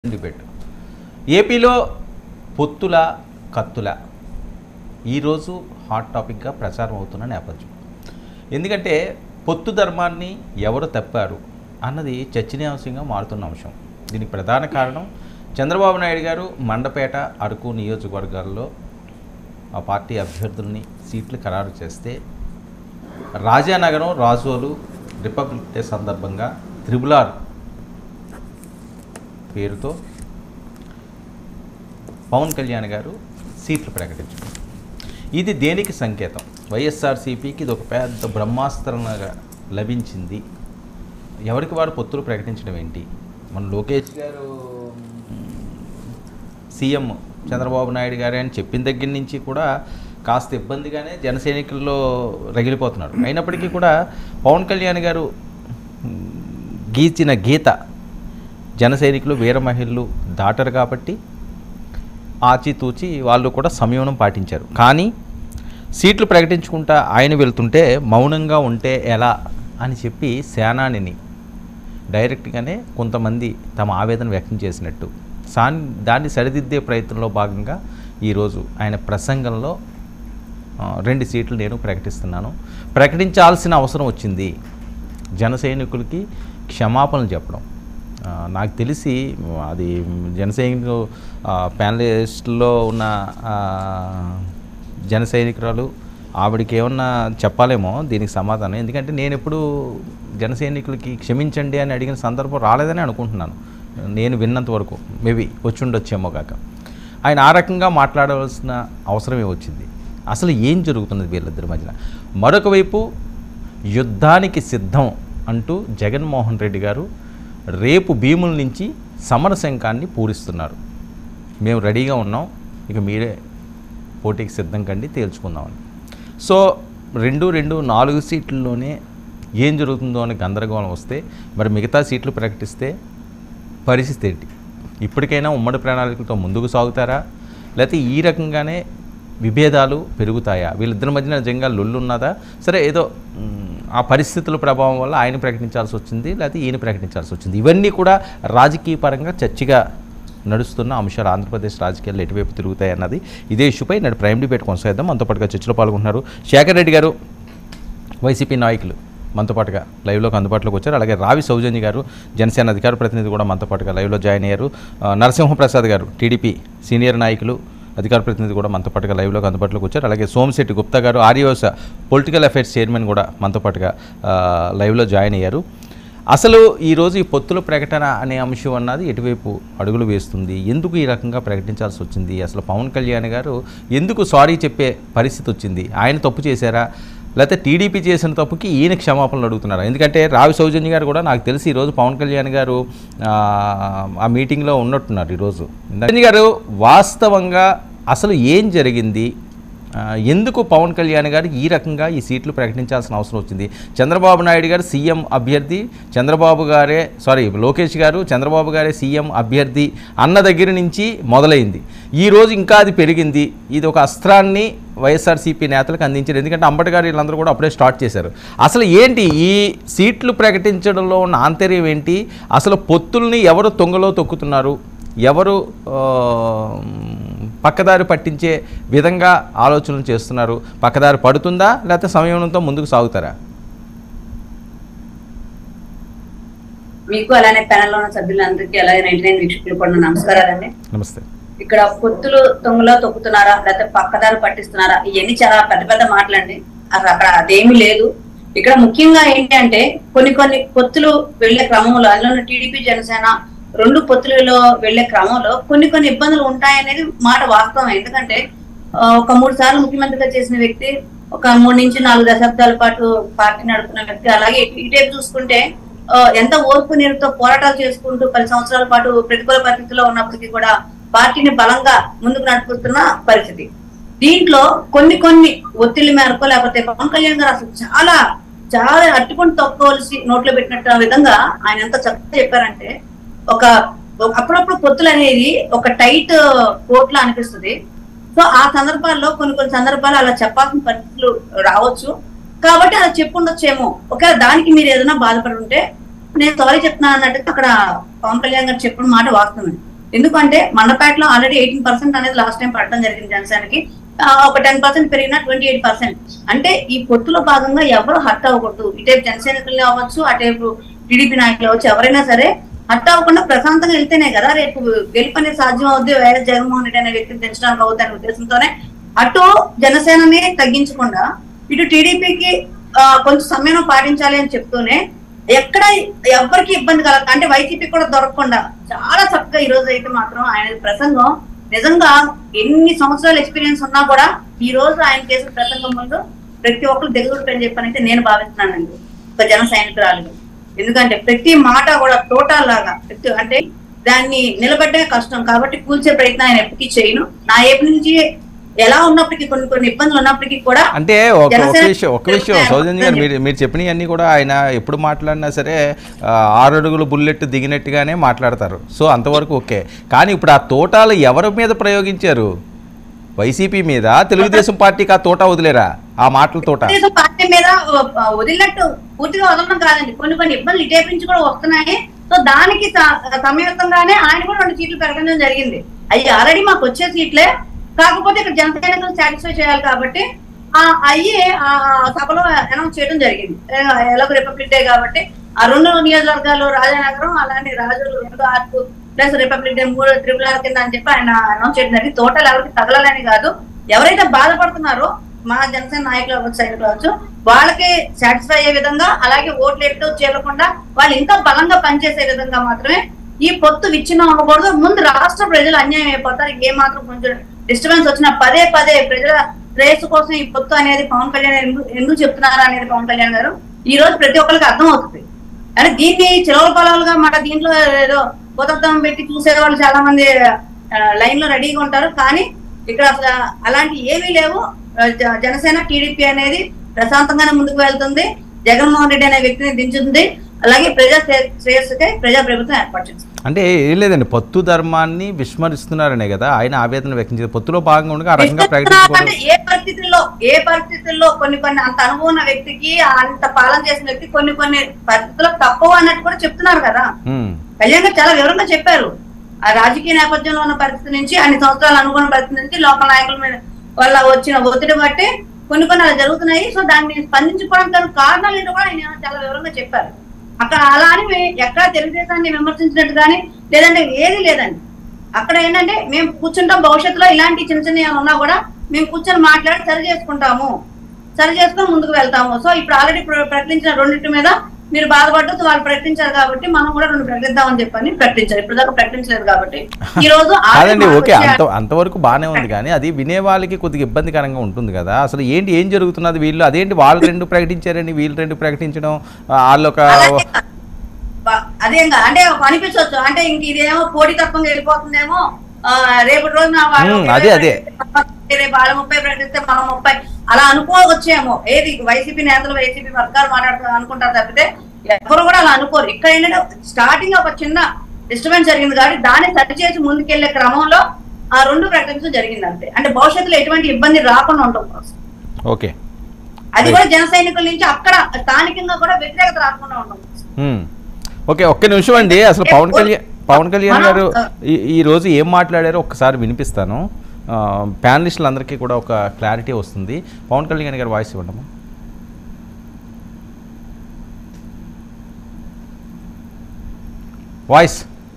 Debate ఏపీలో పొత్తుల కత్తుల ఈరోజు హాట్ టాపిక్గా ప్రచారం అవుతున్న నేపథ్యం ఎందుకంటే పొత్తు ధర్మాన్ని ఎవరు తప్పారు అన్నది చర్చనీయాంశంగా మారుతున్న అంశం దీనికి ప్రధాన కారణం చంద్రబాబు నాయుడు గారు మండపేట అరకు నియోజకవర్గాల్లో ఆ పార్టీ అభ్యర్థుల్ని సీట్లు ఖరారు చేస్తే రాజానగరం రాజోలు రిపబ్లిక్ డే సందర్భంగా త్రిబులార్ పేరుతో పవన్ కళ్యాణ్ గారు సీట్లు ప్రకటించారు ఇది దేనికి సంకేతం వైఎస్ఆర్సీపీకి ఇది ఒక పెద్ద బ్రహ్మాస్త్రంగా లభించింది ఎవరికి వారు పొత్తులు ప్రకటించడం ఏంటి మన లోకేష్ గారు సీఎం చంద్రబాబు నాయుడు గారు అని చెప్పిన దగ్గర నుంచి కూడా కాస్త ఇబ్బందిగానే జన సైనికుల్లో రగిలిపోతున్నారు అయినప్పటికీ కూడా పవన్ కళ్యాణ్ గారు మ్, గీచిన గీత జన సైనికులు వీర మహిళలు దాటరు కాబట్టి ఆచితూచి వాళ్ళు కూడా సంయమనం పాటించారు కానీ సీట్లు ప్రకటించుకుంటా ఆయన వెళ్తుంటే మౌనంగా ఉంటే ఎలా అని చెప్పి సేనానిని డైరెక్ట్గానే కొంతమంది తమ ఆవేదన వ్యక్తం చేసినట్టు సాన్ దాన్ని సరిదిద్దే ప్రయత్నంలో భాగంగా ఈరోజు ఆయన ప్రసంగంలో ఆ, రెండు సీట్లు నేను ప్రకటిస్తున్నాను ప్రకటించాల్సిన అవసరం వచ్చింది జన సైనికులకి క్షమాపణలు చెప్పడం ఆ, నాకు తెలిసి అది జన సైనికు ప్యానలిస్టులో ఉన్న ఆ, జన సైనికురాలు ఆవిడకి ఏమన్నా చెప్పాలేమో దీనికి సమాధానం ఎందుకంటే నేను ఎప్పుడు జన సైనికులకి క్షమించండి అని అడిగిన సందర్భం రాలేదని అనుకుంటున్నాను నేను విన్నంత వరకు మేబీ వచ్చి ఉండొచ్చేమో కాక ఆయన ఆ రకంగా మాట్లాడవలసిన అవసరమే వచ్చింది అసలు ఏం జరుగుతున్నది వీళ్ళిద్దరి మధ్యన మరొక వైపు యుద్ధానికి సిద్ధం అంటూ జగన్మోహన్ రెడ్డి గారు రేపు భీముల నుంచి సమరశంఖాన్ని పూరిస్తున్నారు మేము రెడీగా ఉన్నాం ఇక మీరే పోటీకి సిద్ధం కండి తేల్చుకుందామని సో రెండు రెండు నాలుగు సీట్లలోనే ఏం జరుగుతుందో అని గందరగోళం వస్తే మరి మిగతా సీట్లు ప్రకటిస్తే పరిస్థితి ఏంటి ఇప్పటికైనా ఉమ్మడి ప్రణాళికలతో ముందుకు సాగుతారా లేకపోతే ఈ రకంగానే విభేదాలు పెరుగుతాయా వీళ్ళిద్దరి మధ్యన నిజంగా లొల్లు ఉన్నదా సరే ఏదో మ్, ఆ పరిస్థితుల ప్రభావం వల్ల ఆయన ప్రకటించాల్సి వచ్చింది లేకపోతే ఈయన ప్రకటించాల్సి వచ్చింది ఇవన్నీ కూడా రాజకీయ పరంగా చర్చగా నడుస్తున్న అంశాలు ఆంధ్రప్రదేశ్ రాజకీయాలు ఎటువైపు తిరుగుతాయి అన్నది ఇదే ఇష్యూపై నేడు ప్రైమ్ డిబేట్ కొనసాగిద్దాం మనతో పాటుగా చర్చలో పాల్గొంటున్నారు శేఖర్ రెడ్డి గారు వైసీపీ నాయకులు మనతో పాటుగా లైవ్లోకి అందుబాటులోకి వచ్చారు అలాగే రావి సౌజన్య గారు జనసేన అధికార ప్రతినిధి కూడా మనతో పాటుగా లైవ్లో జాయిన్ అయ్యారు ఆ, నరసింహప్రసాద్ గారు టీడీపీ సీనియర్ నాయకులు అధికార ప్రతినిధి కూడా మనతో పాటుగా లైవ్లోకి అందుబాటులోకి వచ్చారు అలాగే సోమశెట్టి గుప్తా గారు ఆర్యవస పొలిటికల్ అఫైర్స్ చైర్మన్ కూడా మనతో పాటుగా ఆ, లైవ్లో జాయిన్ అయ్యారు అసలు ఈరోజు ఈ పొత్తుల ప్రకటన అనే అంశం అన్నది ఎటువైపు అడుగులు వేస్తుంది ఎందుకు ఈ రకంగా ప్రకటించాల్సి వచ్చింది అసలు పవన్ కళ్యాణ్ గారు ఎందుకు సారీ చెప్పే పరిస్థితి వచ్చింది ఆయన తప్పు చేశారా లేకపోతే టీడీపీ చేసిన తప్పుకి ఈయన క్షమాపణలు అడుగుతున్నారు ఎందుకంటే రావి సౌజన్య గారు కూడా నాకు తెలిసి ఈరోజు పవన్ కళ్యాణ్ గారు ఆ, ఆ మీటింగ్లో ఉన్నట్టున్నారు ఈరోజు సౌజన్య గారు వాస్తవంగా అసలు ఏం జరిగింది ఆ, ఎందుకు పవన్ కళ్యాణ్ గారు ఈ రకంగా ఈ సీట్లు ప్రకటించాల్సిన అవసరం వచ్చింది చంద్రబాబు నాయుడు గారు సీఎం అభ్యర్థి చంద్రబాబు గారే సారీ లోకేష్ గారు చంద్రబాబు గారే సీఎం అభ్యర్థి అన్న దగ్గర నుంచి మొదలైంది ఈ రోజు ఇంకా అది పెరిగింది ఇది ఒక అస్త్రాన్ని వైఎస్ఆర్సీపీ నేతలకు అందించారు ఎందుకంటే అంబటి గారు వీళ్ళందరూ కూడా అప్పుడే స్టార్ట్ చేశారు అసలు ఏంటి ఈ సీట్లు ప్రకటించడంలో ఉన్న ఆంతర్యం ఏంటి అసలు పొత్తుల్ని ఎవరు తొంగలో తొక్కుతున్నారు ఎవరు ఆ, పక్కదారి పట్టించే విధంగా ఆలోచనలు చేస్తున్నారు పక్కదారి పడుతుందా లేకపోతే సంయమనంతో ముందుకు సాగుతారా మీకు అలానే ప్యానల్ లో ఉన్న సభ్యులందరికీ అలాగే నైన్టీ నైన్ వీక్షకులు కూడా నా నమస్కారాలండి నమస్తే ఇక్కడ పొత్తులు తొంగలో తొక్కుతున్నారా లేకపోతే పక్కదారి పట్టిస్తున్నారా ఇవన్నీ చాలా పెద్ద పెద్ద మాటలండి అసలు అక్కడ అదేమీ లేదు ఇక్కడ ముఖ్యంగా ఏంటి అంటే కొన్ని కొన్ని పొత్తులు వెళ్లే క్రమంలో అందులో టీడీపీ జనసేన రెండు పొత్తులలో వెళ్లే క్రమంలో కొన్ని కొన్ని ఇబ్బందులు ఉంటాయనేది మాట వాస్తవం ఎందుకంటే ఆ, ఒక మూడు సార్లు ముఖ్యమంత్రిగా చేసిన వ్యక్తి ఒక మూడు నుంచి నాలుగు దశాబ్దాల పాటు పార్టీ నడుపుతున్న వ్యక్తి అలాగే ఇటు- ఇటేపు చూసుకుంటే ఆ, ఎంత ఓర్పు నీరుతో పోరాటాలు చేసుకుంటూ పది సంవత్సరాల పాటు ప్రతికూల పరిస్థితుల్లో ఉన్నప్పటికీ కూడా పార్టీని బలంగా ముందుకు నడుపుతున్న పరిస్థితి దీంట్లో కొన్ని కొన్ని ఒత్తిళ్ల మేరకు లేకపోతే పవన్ కళ్యాణ్ గారు అసలు చాలా చాలా అట్టుకొని తొక్కవలసి నోట్లో పెట్టినట్టు విధంగా ఆయన ఎంత చక్కగా చెప్పారంటే ఒక ఒక- అప్పుడప్పుడు పొత్తులు అనేది ఒక టైట్ కోట్ లా అనిపిస్తుంది సో ఆ సందర్భాల్లో కొన్ని కొన్ని సందర్భాలు అలా చెప్పాల్సిన పరిస్థితులు రావచ్చు కాబట్టి అలా చెప్పుండొచ్చేమో ఒకవేళ దానికి మీరు ఏదైనా బాధపడి ఉంటే నేను సారీ చెప్తున్నాను అన్నట్టు అక్కడ పవన్ కళ్యాణ్ గారు చెప్పిన మాట వాస్తవమే ఎందుకంటే మండపేటలో ఆల్రెడీ ఎయిటీన్ పర్సెంట్ అనేది లాస్ట్ టైం పడడం జరిగింది జనసేనకి ఆ, ఒక టెన్ పర్సెంట్ పెరిగిన ట్వంటీ ఎయిట్ పర్సెంట్ అంటే ఈ పొత్తులో భాగంగా ఎవరు హర్ట్ అవ్వకూడదు ఇటేపు జనసైనికులు అవ్వచ్చు అటేపు టీడీపీ నాయకులు అవ్వచ్చు ఎవరైనా సరే హర్ట్ అవ్వకుండా ప్రశాంతంగా వెళ్తేనే కదా రేపు గెలుపు అనేది సాధ్యం అవుద్ది వైఎస్ జగన్మోహన్ రెడ్డి అనే వ్యక్తిని పెంచడానికి అవుతుంది అనే ఉద్దేశంతోనే అటు జనసేనని తగ్గించకుండా ఇటు టీడీపీకి కొంచెం సమయం పాటించాలి అని చెప్తూనే ఎక్కడ ఎవరికి ఇబ్బంది కలగ అంటే వైసీపీ కూడా దొరకకుండా చాలా చక్కగా ఈ రోజు అయితే మాత్రం ఆయన ప్రసంగం నిజంగా ఎన్ని సంవత్సరాల ఎక్స్పీరియన్స్ ఉన్నా కూడా ఈ రోజు ఆయన చేసిన ప్రసంగం ముందు ప్రతి ఒక్కరు దిగుతుంటని చెప్పని అయితే నేను భావిస్తున్నానండి ఒక జన సైనికురాలు ఎందుకంటే ప్రతి మాట కూడా టోటల్ లాగా ప్రతి అంటే దాన్ని నిలబెట్టే కష్టం కాబట్టి కూల్చే ప్రయత్నం ఆయన ఎప్పటికీ చేయను నా ఏపు నుంచి ఎలా ఉన్నప్పటికీ కొన్ని కొన్ని ఇబ్బందులు ఉన్నప్పటికీ కూడా అంటే ఒక ఒక జనసేన విషయం ఒక విషయం సౌజన్య గారు మీరు మీరు చెప్పినవన్నీ కూడా ఆయన ఎప్పుడు మాట్లాడినా సరే ఆ, ఆరు అడుగులు బుల్లెట్ దిగినట్టుగానే మాట్లాడతారు సో అంతవరకు ఓకే కానీ ఇప్పుడు ఆ తోటాలు ఎవరి మీద ప్రయోగించారు వైసీపీ మీద తెలుగుదేశం పార్టీకి ఆ తోట వదిలేరా ఆ మాటల తోట తెలుగుదేశం పార్టీ మీద ఆ, వదిలినట్టు పూర్తిగా వదలడం కాదండి కొన్ని కొన్ని ఇబ్బందులు ఇటేపు నుంచి కూడా వస్తున్నాయి సో దానికి స- సమయుక్తంగానే ఆయన కూడా రెండు సీట్లు పెరగడం జరిగింది అవి ఆల్రెడీ మాకు వచ్చే సీట్లే కాకపోతే ఇక్కడ జనసైనికులు సాటిస్ఫై చేయాలి కాబట్టి ఆ అయ్యి ఆ సభలో అనౌన్స్ చేయడం జరిగింది ఏ- ఎలాగో రిపబ్లిక్ డే కాబట్టి ఆ రెండు నియోజకవర్గాలు రాజానగరం అలాంటి రాజులు రెండు ఆర్కు ప్లస్ రిపబ్లిక్ డే మూడు ట్రిపుల్ ఆర్ కింద అని చెప్పి ఆయన అనౌన్స్ చేయడం జరిగింది టోటల్ ఎవరికి తగలాలని కాదు ఎవరైతే బాధపడుతున్నారో మా జనసేన నాయకులు అవ్వచ్చు సైనికులు అవ్వచ్చు వాళ్ళకి సాటిస్ఫై అయ్యే విధంగా అలాగే ఓట్లు ఎట్టు చేరకుండా వాళ్ళు ఇంకా బలంగా పనిచేసే విధంగా మాత్రమే ఈ పొత్తు విచ్ఛిన్నం అవ్వకూడదు ముందు రాష్ట్ర ప్రజలు అన్యాయం అయిపోతారు ఏ మాత్రం కొంచెం డిస్టర్బెన్స్ వచ్చినా పదే పదే ప్రజల రేసు కోసం ఈ పొత్తు అనేది పవన్ కళ్యాణ్ ఎందుకు ఎందుకు చెప్తున్నారు అనేది పవన్ కళ్యాణ్ గారు ఈ రోజు ప్రతి ఒక్కరికి అర్థం అవుతుంది అంటే దీన్ని చిలవల పొలాలుగా మాట దీంట్లో ఏదో కొత్తదం పెట్టి చూసే వాళ్ళు చాలా మంది లైన్ లో రెడీగా ఉంటారు కానీ ఇక్కడ అసలు అలాంటి ఏమీ లేవు ఆ, జ- జనసేన టీడీపీ అనేది ప్రశాంతంగానే ముందుకు వెళ్తుంది జగన్మోహన్ రెడ్డి అనే వ్యక్తిని దించుతుంది అలాగే ప్రజా శ్రే- శ్రేయస్సుకై ప్రజా ప్రభుత్వం ఏర్పాటు చేస్తుంది అంటే ఏం లేదండి పొత్తు ధర్మాన్ని విస్మరిస్తున్నారనే కదా ఆయన ఆవేదన వ్యక్తం చేశారు పొత్తులో భాగంగా ఉండగా ఆ రకంగా అంటే ప్రకటించుకోవడం ఏ పరిస్థితుల్లో ఏ పరిస్థితుల్లో కొన్ని కొన్ని అంత అనుభవం ఉన్న వ్యక్తికి అంత పాలన చేసిన వ్యక్తి కొన్ని కొన్ని పరిస్థితుల్లో తప్పవు అన్నట్టు కూడా చెప్తున్నారు కదా ఉమ్, కళ్యాణ్ గారు చాలా వివరంగా చెప్పారు ఆ రాజకీయ నేపథ్యంలో ఉన్న పరిస్థితి నుంచి అన్ని సంవత్సరాలు అనుకున్న పరిస్థితి నుంచి లోకల్ నాయకుల మీద వల్ల వచ్చిన ఒత్తిడి బట్టి కొన్ని కొన్ని అలా జరుగుతున్నాయి సో దాన్ని స్పందించుకోవడానికి గల కారణాలు ఏంటో కూడా ఆయన చాలా వివరంగా చెప్పారు అక్కడ అలా అని మే- ఎక్కడ తెలుగుదేశాన్ని విమర్శించినట్టు కానీ లేదంటే ఏది లేదండి అక్కడ ఏంటంటే మేము కూర్చుంటాం భవిష్యత్తులో ఇలాంటి చిన్న చిన్న ఏమైనా ఉన్నా కూడా మేము కూర్చొని మాట్లాడి సరి చేసుకుంటాము సరి చేసుకొని ముందుకు వెళ్తాము సో ఇప్పుడు ఆల్రెడీ ప్రకటించిన రెండింటి మీద మీరు బాధపడ్డదు వాళ్ళు ప్రకటించారు కాబట్టి మనం కూడా రెండు ప్రకటిద్దామని చెప్పని ప్రకటించారు ఇప్పుడు దాకా ప్రకటించలేదు కాబట్టి ఈ రోజు already కాదండి మాకు ఓకే వచ్చే- అంత అంతవరకు బాగానే ఉంది కానీ అది వినే వాళ్ళకి కొద్దిగా ఇబ్బందికరంగా ఉంటుంది కదా అసలు ఏంటి ఏం జరుగుతున్నది వీళ్ళు అదేంటి వాళ్ళు రెండు ప్రకటించారని వీళ్ళు రెండు ప్రకటించడం ఆ, వాళ్ళు ఒక అలాగే బ- అదేం కాదు. అంటే ఒక అనిపించవచ్చు అంటే ఇంక ఇదేమో పోటీతత్వంగా వెళ్ళిపోతుందేమో ఆ, రేపటి రోజున వాళ్ళు ఉమ్, ఒక అదే, ఇరవై అదే. ప్రకటిస్తే రేపు వాళ్ళ ముప్పై ప్రకటిస్తే మనం ముప్పై అలా అనుకోవచ్చేమో ఏది వైసీపీ నేతలు వైసీపీ వర్గాలు మాట్లాడుతూ అనుకుంటారు తప్పితే ఎవరు కూడా అలా అనుకోరు ఇక్కడ ఏంటంటే స్టార్టింగ్ ఒక చిన్న డిస్టర్బెన్స్ జరిగింది కాబట్టి దాన్ని సరి చేసి ముందుకెళ్లే క్రమంలో ఆ రెండు ప్రకటించడం జరిగింది అంతే అంటే భవిష్యత్తులో ఎటువంటి ఇబ్బంది రాకుండా ఉండడం కోసం ఓకే అది కూడా జన సైనికుల నుంచి అక్కడ స్థానికంగా కూడా వ్యతిరేకత రాకుండా ఉండడం కోసం ఉమ్. ఓకే ఒక్క నిమిషం అండి అసలు పవన్ కళ్యాణ్ పవన్ కళ్యాణ్ గారు ఈ- ఈ రోజు ఏం మాట్లాడారో ఒక్కసారి వినిపిస్తాను ఆ, ప్యానలిస్టులందరికీ కూడా ఒక క్లారిటీ వస్తుంది పవన్ కళ్యాణ్ గారి వాయిస్ ఇవ్వండి వాయిస్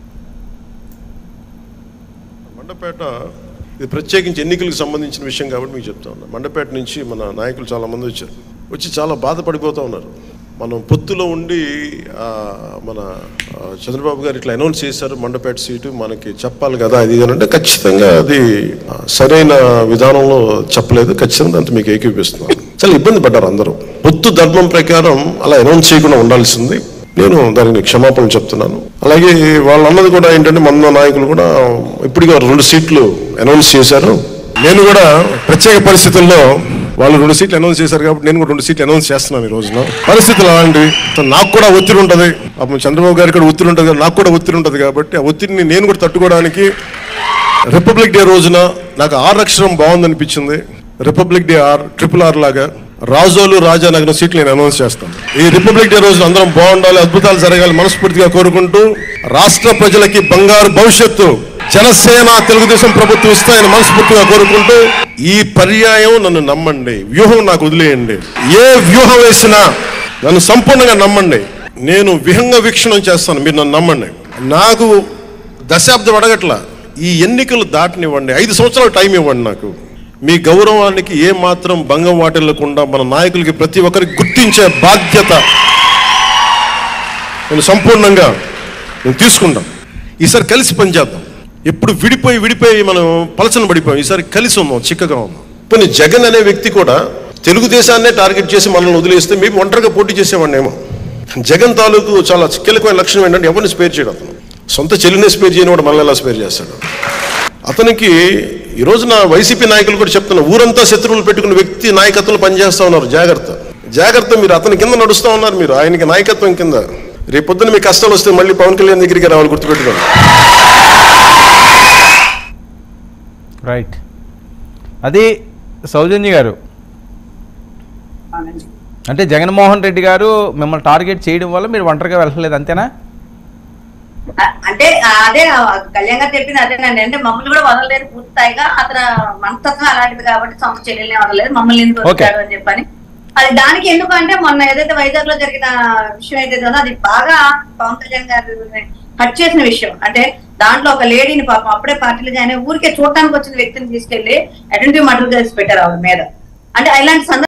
మండపేట ఇది ప్రత్యేకించి ఎన్నికలకు సంబంధించిన విషయం కాబట్టి మీకు చెప్తా ఉన్నా మండపేట నుంచి మన నాయకులు చాలా మంది వచ్చారు వచ్చి చాలా బాధపడిపోతూ ఉన్నారు మనం పొత్తులో ఉండి ఆ, మన ఆ, చంద్రబాబు గారు ఇట్లా అనౌన్స్ చేశారు మండపేట సీటు మనకి చెప్పాలి కదా అది ఇది అని అంటే ఖచ్చితంగా అది ఆ, సరైన విధానంలో చెప్పలేదు ఖచ్చితంగా దాంతో మీకు ఏకీపిస్తున్నాను చాలా ఇబ్బంది పడ్డారు అందరూ పొత్తు ధర్మం ప్రకారం అలా అనౌన్స్ చేయకుండా ఉండాల్సింది నేను దానికి క్షమాపణ చెప్తున్నాను అలాగే వాళ్ళు అన్నది కూడా ఏంటంటే మన నాయకులు కూడా ఇప్పటికే రెండు సీట్లు అనౌన్స్ చేశారు నేను కూడా ప్రత్యేక పరిస్థితుల్లో వాళ్ళు రెండు సీట్లు అనౌన్స్ చేశారు కాబట్టి నేను కూడా రెండు సీట్లు అనౌన్స్ చేస్తున్నాను ఈ రోజున పరిస్థితులు అలాంటివి సో నాకు కూడా ఒత్తిడి ఉంటుంది పాపం చంద్రబాబు గారికి కూడా ఒత్తిడి ఉంటుంది నాకు కూడా ఒత్తిడి ఉంటుంది కాబట్టి ఆ ఒత్తిడిని నేను కూడా తట్టుకోవడానికి రిపబ్లిక్ డే రోజున నాకు ఆర్ అక్షరం బాగుందనిపించింది republic day R triple R లాగా రాజోలు రాజానగరం సీట్లు నేను అనౌన్స్ చేస్తాను ఈ రిపబ్లిక్ డే రోజున అందరం బాగుండాలి అద్భుతాలు జరగాలి మనస్ఫూర్తిగా కోరుకుంటూ రాష్ట్ర ప్రజలకి బంగారు భవిష్యత్తు జనసేన తెలుగుదేశం ప్రభుత్వం ఇస్తాయని మనస్ఫూర్తిగా కోరుకుంటూ ఈ పర్యాయం నన్ను నమ్మండి వ్యూహం నాకు వదిలేయండి ఏ వ్యూహం వేసినా నన్ను సంపూర్ణంగా నమ్మండి నేను విహంగ వీక్షణం చేస్తాను మీరు నన్ను నమ్మండి నాకు దశాబ్దం అడగట్లా ఈ ఎన్నికలు దాటనివ్వండి ఐదు సంవత్సరాలు టైం ఇవ్వండి నాకు మీ గౌరవానికి ఏ మాత్రం భంగం వాటిల్లకుండా మన నాయకులకి ప్రతి ఒక్కరికి గుర్తించే బాధ్యత నేను సంపూర్ణంగా నేను తీసుకుంటాం ఈసారి కలిసి పనిచేద్దాం ఎప్పుడు విడిపోయి విడిపోయి మనం పలచన పడిపోయాం ఈసారి కలిసి ఉన్నాం చిక్కగా ఉన్నాం కొన్ని జగన్ అనే వ్యక్తి కూడా తెలుగుదేశాన్నే టార్గెట్ చేసి మనల్ని వదిలేస్తే మేము ఒంటరిగా పోటీ చేసేవాడినేమో జగన్ తాలూకు చాలా కీలకమైన లక్షణం ఏంటంటే ఎవరిని స్పేర్ చేయడం అతను సొంత చెల్లినే స్పేర్ చేయని వాడు మనల్ని ఎలా స్పేర్ చేస్తాడు అతనికి ఈ రోజున వైసీపీ నాయకులు కూడా చెప్తున్నారు ఊరంతా శత్రువులు పెట్టుకున్న వ్యక్తి నాయకత్వంలో పనిచేస్తా ఉన్నారు జాగ్రత్త జాగ్రత్త మీరు అతని కింద నడుస్తూ ఉన్నారు మీరు ఆయనకి నాయకత్వం కింద రేపొద్దున మీ కష్టాలు వస్తే మళ్ళీ పవన్ కళ్యాణ్ దగ్గరికి రావాలి గుర్తుపెట్టుకోండి రైట్ అది సౌజన్య గారు అవునండి. అంటే జగన్మోహన్ రెడ్డి గారు మిమ్మల్ని టార్గెట్ చేయడం వల్ల మీరు ఒంటరిగా వెళ్ళలేదు అంతేనా అ- అంటే అదే ఆ కళ్యాణ్ గారు చెప్పింది అదేనండి అంటే మమ్మల్ని కూడా వదలలేదు పూర్తిగా అతను మనస్తత్వం అలాంటిది కాబట్టి సొంత చెల్లెల్ని వదలలేదు మమ్మల్ని ఎందుకు Okay. వదిలాడు అని చెప్పని అది దానికి ఎందుకంటే మొన్న ఏదైతే వైజాగ్ లో జరిగిన విషయం ఏదైతే ఉందో అది బాగా పవన్ కళ్యాణ్ గారు హట్ చేసిన విషయం అంటే దాంట్లో ఒక లేడీని పాపం అప్పుడే పార్టీలు కానీ ఊరికే చూడటానికి వచ్చిన వ్యక్తిని తీసుకెళ్లి అటెంటివ్ మర్డర్ చేసి పెట్టారు ఆవిడ మీద అంటే ఇలాంటి సందర్భం